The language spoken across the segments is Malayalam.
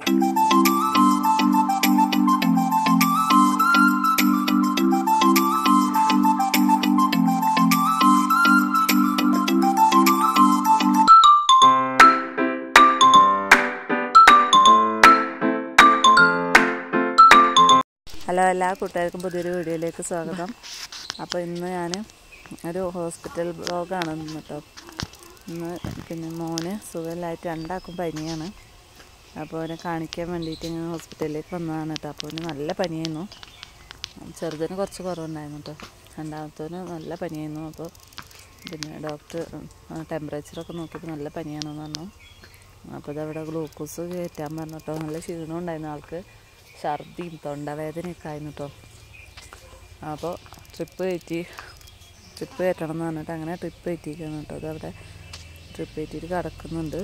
ഹലോ എല്ലാ കൂട്ടുകാർക്കും പുതിയൊരു വീഡിയോയിലേക്ക് സ്വാഗതം അപ്പോൾ ഇന്ന് ഞാൻ ഒരു ഹോസ്പിറ്റൽ ബ്ലോഗാണ് ഇന്ന് കേട്ടോ ഇന്ന് പിന്നെ മോന് സുഖമില്ലായിട്ട് രണ്ടാക്കും പനിയാണ് അപ്പോൾ അവനെ കാണിക്കാൻ വേണ്ടിയിട്ട് ഇങ്ങനെ ഹോസ്പിറ്റലിലേക്ക് വന്നതാണ് കേട്ടോ അപ്പോൾ അവന് നല്ല പനിയായിരുന്നു ചെറുതിന് കുറച്ച് കുറവുണ്ടായിരുന്നു കേട്ടോ രണ്ടാമത്തവന് നല്ല പനിയായിരുന്നു അപ്പോൾ പിന്നെ ഡോക്ടർ ടെമ്പറേച്ചറൊക്കെ നോക്കിയപ്പോൾ നല്ല പനിയാണെന്ന് പറഞ്ഞു അപ്പോൾ ഇതവിടെ ഗ്ലൂക്കോസ് കയറ്റാൻ പറഞ്ഞു കേട്ടോ നല്ല ക്ഷീണം ഉണ്ടായിരുന്നു ആൾക്ക് ഛർദിയും തൊണ്ടവേദനയൊക്കെ ആയിരുന്നു കേട്ടോ അപ്പോൾ ട്രിപ്പ് കയറ്റി ട്രിപ്പ് കയറ്റണം എന്ന് പറഞ്ഞിട്ട് അങ്ങനെ ട്രിപ്പ് കയറ്റിയിരിക്കുന്നു കേട്ടോ അതവിടെ ട്രിപ്പ് കയറ്റിയിട്ട് കിടക്കുന്നുണ്ട്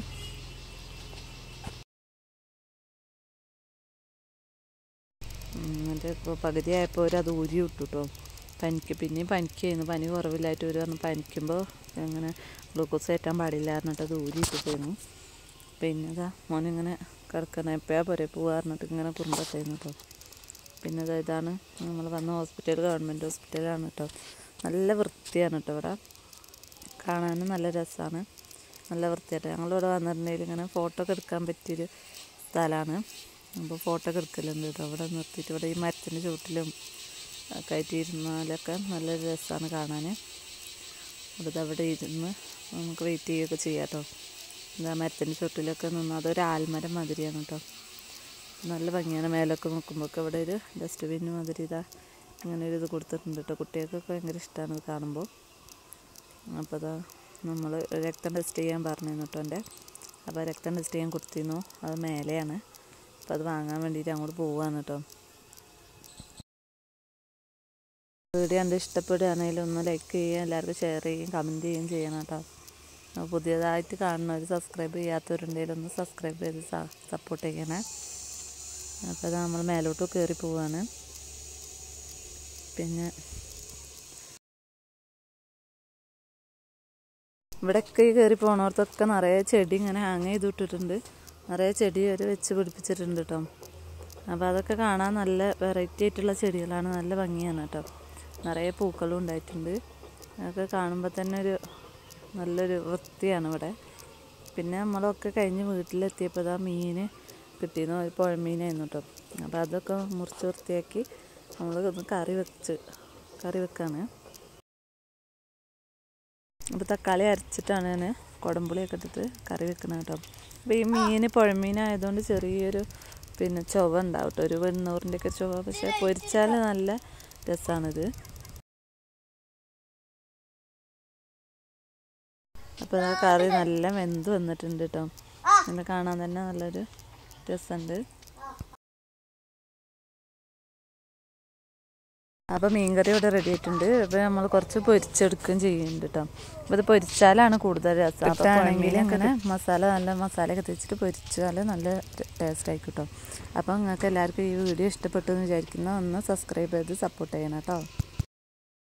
എന്നിട്ട് ഇപ്പോൾ പകുതിയായപ്പോൾ അവർ അത് ഊരി വിട്ടു കേട്ടോ പനിക്ക് പിന്നെയും പനിക്കായിരുന്നു പനി കുറവില്ലായിട്ട് ഒരു പറഞ്ഞു പനിക്കുമ്പോൾ അങ്ങനെ ഗ്ലൂക്കോസ് കയറ്റാൻ പാടില്ല പറഞ്ഞിട്ട് അത് ഊരി ഇട്ടിട്ടായിരുന്നു പിന്നെ ഇതാ മോനിങ്ങനെ കിടക്കണം എപ്പോഴാ പോരെ പോവാ പറഞ്ഞിട്ട് ഇങ്ങനെ കുറുമ്പത്തായിരുന്നു കേട്ടോ പിന്നെ ഇതാ ഇതാണ് നമ്മൾ വന്ന ഹോസ്പിറ്റൽ ഗവൺമെൻറ് ഹോസ്പിറ്റലാണ് കേട്ടോ നല്ല വൃത്തിയാണ് കേട്ടോ ഇവിടെ കാണാനും നല്ല രസമാണ് നല്ല വൃത്തിയായിട്ട് ഞങ്ങളിവിടെ വന്നിട്ടുണ്ടെങ്കിൽ ഇങ്ങനെ ഫോട്ടോ ഒക്കെ എടുക്കാൻ പറ്റിയൊരു സ്ഥലമാണ് അപ്പോൾ ഫോട്ടോ ഒക്കെ എടുക്കലുണ്ട് കേട്ടോ ഇവിടെ നിർത്തിയിട്ട് ഇവിടെ ഈ മരത്തിൻ്റെ ചുവട്ടിലും ഒക്കെ ആയിട്ട് ഇരുന്നാലൊക്കെ നല്ല രസമാണ് കാണാൻ ഇവിടെ അവിടെ ഇരുന്ന് നമുക്ക് വെയിറ്റ് ചെയ്യുകയൊക്കെ ചെയ്യാം കേട്ടോ എന്താ മരത്തിൻ്റെ ചുവട്ടിലൊക്കെ നിന്ന് അതൊരു ആൽമരം മാതിരിയാണ് കേട്ടോ നല്ല ഭംഗിയാണ് മേലൊക്കെ നോക്കുമ്പോൾ ഇവിടെ ഒരു ഡസ്റ്റ്ബിൻ മാതിരി ഇതാ ഇങ്ങനെ ഒരു ഇത് കൊടുത്തിട്ടുണ്ട് കേട്ടോ കുട്ടികൾക്കൊക്കെ ഭയങ്കര ഇഷ്ടമാണ് ഇത് കാണുമ്പോൾ അപ്പോൾ അതാ നമ്മൾ രക്തം ടെസ്റ്റ് ചെയ്യാൻ പറഞ്ഞിരുന്നു കേട്ടോ എൻ്റെ അപ്പോൾ രക്തം ടെസ്റ്റ് ചെയ്യാൻ കൊടുത്തിരുന്നു അത് മേലെയാണ് അപ്പോൾ അത് വാങ്ങാൻ വേണ്ടിയിട്ട് അങ്ങോട്ട് പോവുകയാണ് കേട്ടോ വീഡിയോ കണ്ട് ഇഷ്ടപ്പെടുകയാണെങ്കിൽ ഒന്ന് ലൈക്ക് ചെയ്യുക എല്ലാവർക്കും ഷെയർ ചെയ്യുകയും കമൻറ്റ് ചെയ്യുകയും ചെയ്യണം കേട്ടോ അപ്പോൾ പുതിയതായിട്ട് കാണുന്നവർ സബ്സ്ക്രൈബ് ചെയ്യാത്തവരുണ്ടെങ്കിൽ ഒന്ന് സബ്സ്ക്രൈബ് ചെയ്ത് സപ്പോർട്ട് ചെയ്യണേ അപ്പോൾ അത് നമ്മൾ മേലോട്ട് കയറി പോവാണ് പിന്നെ ഇവിടെയൊക്കെ ഈ കയറി പോണോടത്തൊക്കെ നിറയെ ചെടി ഇങ്ങനെ ഹാങ് ചെയ്ത് ഇട്ടിട്ടുണ്ട് നിറയെ ചെടി അവർ വെച്ച് പിടിപ്പിച്ചിട്ടുണ്ട് കേട്ടോ അപ്പോൾ അതൊക്കെ കാണാൻ നല്ല വെറൈറ്റി ആയിട്ടുള്ള ചെടികളാണ് നല്ല ഭംഗിയാണ് കേട്ടോ നിറയെ പൂക്കളും ഉണ്ടായിട്ടുണ്ട് അതൊക്കെ കാണുമ്പോൾ തന്നെ ഒരു നല്ലൊരു വൃത്തിയാണ് ഇവിടെ പിന്നെ നമ്മളൊക്കെ കഴിഞ്ഞ് വീട്ടിലെത്തിയപ്പോൾ ഇതാ മീൻ കിട്ടിയിരുന്നു ഒരു പുഴമീനായിരുന്നു കേട്ടോ അപ്പോൾ അതൊക്കെ മുറിച്ച് വൃത്തിയാക്കി നമ്മൾ ഒന്ന് കറി വെച്ച് കറി വെക്കാണ് അപ്പോൾ തക്കാളി അരച്ചിട്ടാണ് ഞാൻ കുടംപുളിയൊക്കെ ഇട്ടിട്ട് കറി വെക്കുന്നത് കേട്ടോ അപ്പോൾ ഈ മീൻ പുഴമീനായതുകൊണ്ട് ചെറിയൊരു പിന്നെ ചുവ ഉണ്ടാവും കേട്ടോ ഒരു വെണ്ണൂറിൻ്റെ ഒക്കെ ചുവ പക്ഷേ പൊരിച്ചാൽ നല്ല രസമാണിത് അപ്പോൾ ആ കറി നല്ല വെന്ത് വന്നിട്ടുണ്ട് കേട്ടോ നല്ല കാണാൻ തന്നെ നല്ലൊരു രസമുണ്ട് അപ്പോൾ മീൻകറി ഇവിടെ റെഡി ആയിട്ടുണ്ട് അപ്പോൾ നമ്മൾ കുറച്ച് പൊരിച്ചെടുക്കുകയും ചെയ്യുന്നുണ്ട് കേട്ടോ അപ്പോൾ ഇത് പൊരിച്ചാലാണ് കൂടുതൽ രസം അപ്പോൾ ആണെങ്കിൽ അങ്ങനെ മസാല നല്ല മസാലയൊക്കെ തേച്ചിട്ട് പൊരിച്ചാൽ നല്ല ടേസ്റ്റ് ആയിരിക്കും കേട്ടോ അപ്പോൾ നിങ്ങൾക്ക് എല്ലാവർക്കും ഈ വീഡിയോ ഇഷ്ടപ്പെട്ടു എന്ന് വിചാരിക്കുന്ന ഒന്ന് സബ്സ്ക്രൈബ് ചെയ്ത് സപ്പോർട്ട് ചെയ്യണം കേട്ടോ